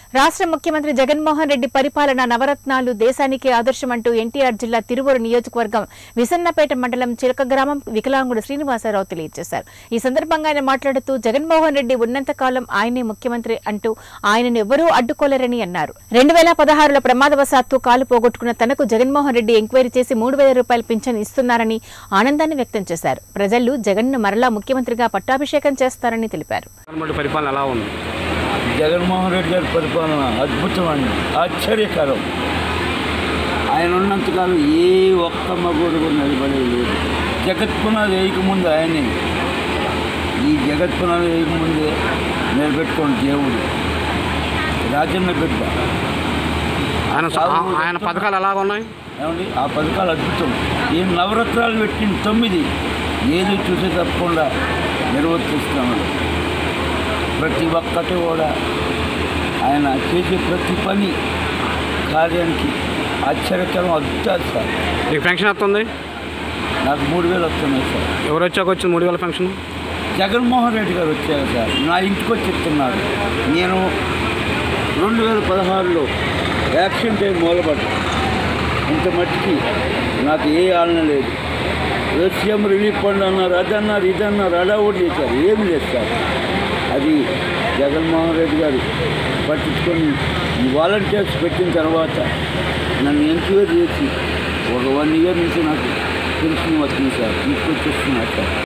రాష్ట్ర ముఖ్యమంత్రి జగన్మోహన్ రెడ్డి పరిపాలన నవరత్నాలు దేశానికి ఆదర్శమంటూ ఎన్టీఆర్ జిల్లా తిరువూరు నియోజకవర్గం విసన్నపేట మండలం చిలక గ్రామం వికలాంగుడు శ్రీనివాసరావు తెలియజేశారు ఈ సందర్భంగా ఆయన మాట్లాడుతూ జగన్మోహన్ రెడ్డి ఉన్నంతకాలం ఆయనే ముఖ్యమంత్రి అంటూ ఆయనను ఎవరూ అడ్డుకోలేరని అన్నారు రెండు వేల పదహారులో ప్రమాదవశాత్తు కాలు పోగొట్టుకున్న తనకు జగన్మోహన్ రెడ్డి ఎంక్వైరీ చేసి మూడు వేల రూపాయల పింఛన్ ఇస్తున్నారని ఆనందాన్ని వ్యక్తం చేశారు ప్రజలు జగన్ను మరలా ముఖ్యమంత్రిగా పట్టాభిషేకం చేస్తారని తెలిపారు గవర్నమెంట్ పరిపాలన ఎలా ఉంది జగన్మోహన్ రెడ్డి గారి పరిపాలన అద్భుతమండి ఆశ్చర్యకరం ఆయన ఉన్నంతకాలం ఏ ఒక్క మగోడు కూడా నిలబడేది లేదు జగత్పునాది వేయకముందు ఆయనే ఈ జగత్పునాది వేయకముందే నిలబెట్టుకోండి దేవుడు రాజన్న బిడ్డ ఆయన స- ఆ- ఆయన పథకాలు ఎలా ఉన్నాయి ఏమండి ఆ పథకాలు అద్భుతం ఈ నవరత్నాలు పెట్టిన తొమ్మిది ఏది చూసి తప్పకుండా నిర్వర్తిస్తున్నాడు ప్రతి ఒక్కటి కూడా ఆయన చేసే ప్రతి పని కార్యానికి ఆశ్చర్యకరం అద్భుతాలు సార్ మీకు పెన్షన్ వస్తుంది నాకు మూడు వేలు వస్తున్నాయి సార్ ఎవరు వచ్చాక వచ్చింది మూడు వేల పెన్షన్ జగన్మోహన్ రెడ్డి గారు వచ్చారు సార్ నా ఇంటికి వచ్చి ఇస్తున్నారు నేను రెండు వేల పదహారులో యాక్షన్ టైం మొదలుపడ్డా ఇంత మట్టికి నాకు ఏ ఆలన లేదు సీఎం రిలీఫ్ ఫండ్ అన్నారు అదన్నారు ఇదన్నారు అడవుడు చేశారు ఏమి లేదు సార్ అది జగన్మోహన్ రెడ్డి గారు పట్టించుకొని ఈ వాలంటీర్స్ పెట్టిన తర్వాత నన్ను ఎంక్వైరీ చేసి ఒక వన్ ఇయర్ నుంచి నాకు పెన్షన్ వచ్చింది సార్ తీసుకొచ్చేస్తున్నారు సార్